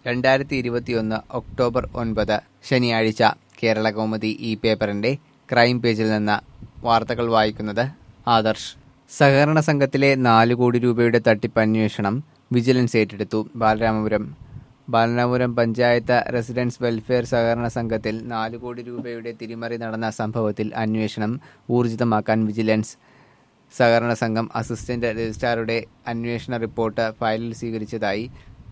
രണ്ടായിരത്തി ഇരുപത്തിയൊന്ന് ഒക്ടോബർ ഒൻപത് ശനിയാഴ്ച കേരള കൗമുദി ഈ പേപ്പറിന്റെ ക്രൈം പേജിൽ നിന്ന് വാർത്തകൾ വായിക്കുന്നത് ആദർശ് സഹകരണ സംഘത്തിലെ നാല് കോടി രൂപയുടെ തട്ടിപ്പ് അന്വേഷണം വിജിലൻസ് ഏറ്റെടുത്തു ബാലരാമപുരം ബാലരാമപുരം പഞ്ചായത്ത് റെസിഡൻസ് വെൽഫെയർ സഹകരണ സംഘത്തിൽ നാല് കോടി രൂപയുടെ തിരിമറി നടന്ന സംഭവത്തിൽ അന്വേഷണം ഊർജിതമാക്കാൻ വിജിലൻസ് സഹകരണ സംഘം അസിസ്റ്റന്റ് രജിസ്ട്രാറുടെ അന്വേഷണ റിപ്പോർട്ട് ഫയലിൽ സ്വീകരിച്ചതായി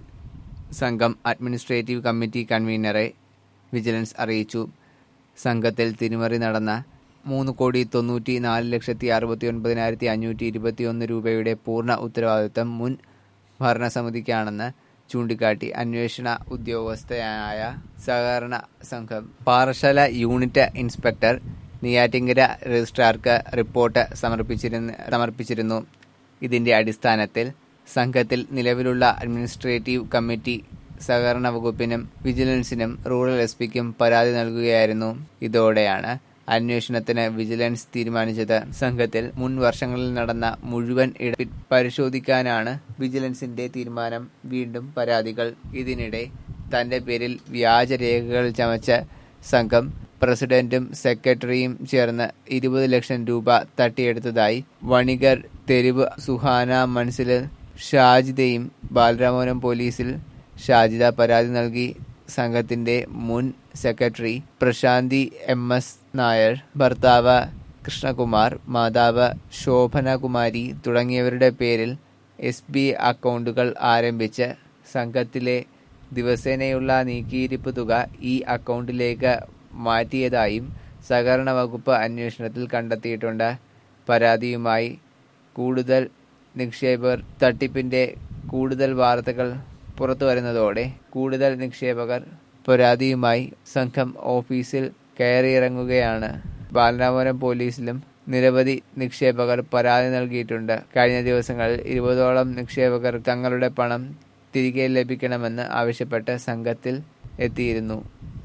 സംഘം അഡ്മിനിസ്ട്രേറ്റീവ് കമ്മിറ്റി കൺവീനറെ വിജിലൻസ് അറിയിച്ചു സംഘത്തിൽ തിരിമറി നടന്ന മൂന്ന് കോടി തൊണ്ണൂറ്റി നാല് ലക്ഷത്തി അറുപത്തി ഒൻപതിനായിരത്തി അഞ്ഞൂറ്റി ഇരുപത്തിയൊന്ന് രൂപയുടെ പൂർണ്ണ ഉത്തരവാദിത്തം മുൻ ഭരണസമിതിക്കാണെന്ന് ചൂണ്ടിക്കാട്ടി അന്വേഷണ ഉദ്യോഗസ്ഥയായ സഹകരണ സംഘം പാറശാല യൂണിറ്റ് ഇൻസ്പെക്ടർ നെയ്യാറ്റിങ്കര രജിസ്ട്രാർക്ക് റിപ്പോർട്ട് സമർപ്പിച്ചിരുന്നു സമർപ്പിച്ചിരുന്നു ഇതിന്റെ അടിസ്ഥാനത്തിൽ സംഘത്തിൽ നിലവിലുള്ള അഡ്മിനിസ്ട്രേറ്റീവ് കമ്മിറ്റി സഹകരണ വകുപ്പിനും വിജിലൻസിനും റൂറൽ എസ് പിക്കും പരാതി നൽകുകയായിരുന്നു ഇതോടെയാണ് അന്വേഷണത്തിന് വിജിലൻസ് തീരുമാനിച്ചത് സംഘത്തിൽ മുൻ വർഷങ്ങളിൽ നടന്ന മുഴുവൻ ഇട പരിശോധിക്കാനാണ് വിജിലൻസിന്റെ തീരുമാനം വീണ്ടും പരാതികൾ ഇതിനിടെ തന്റെ പേരിൽ വ്യാജരേഖകൾ ചമച്ച സംഘം പ്രസിഡന്റും സെക്രട്ടറിയും ചേർന്ന് ഇരുപത് ലക്ഷം രൂപ തട്ടിയെടുത്തതായി വണികർ തെരുവ് സുഹാന മൻസിൽ ഷാജിദയും ബാലരാമപുരം പോലീസിൽ ഷാജിദ പരാതി നൽകി സംഘത്തിന്റെ മുൻ secretary Prashanthi M S Nair ഭർത്താവ് കൃഷ്ണകുമാർ മാതാവ് ശോഭനകുമാരി തുടങ്ങിയവരുടെ പേരിൽ എസ് ബി അക്കൗണ്ടുകൾ ആരംഭിച്ച് സംഘത്തിലെ ദിവസേനയുള്ള നീക്കിയിരിപ്പ് തുക ഈ അക്കൗണ്ടിലേക്ക് മാറ്റിയതായും സഹകരണ വകുപ്പ് അന്വേഷണത്തിൽ കണ്ടെത്തിയിട്ടുണ്ട് പരാതിയുമായി കൂടുതൽ നിക്ഷേപകർ തട്ടിപ്പിന്റെ കൂടുതൽ വാർത്തകൾ പുറത്തു വരുന്നതോടെ കൂടുതൽ നിക്ഷേപകർ പരാതിയുമായി സംഘം ഓഫീസിൽ കയറിയിറങ്ങുകയാണ് ബാലരാമപുരം പോലീസിലും നിരവധി നിക്ഷേപകർ പരാതി നൽകിയിട്ടുണ്ട് കഴിഞ്ഞ ദിവസങ്ങളിൽ ഇരുപതോളം നിക്ഷേപകർ തങ്ങളുടെ പണം തിരികെ ലഭിക്കണമെന്ന് ആവശ്യപ്പെട്ട് സംഘത്തിൽ എത്തിയിരുന്നു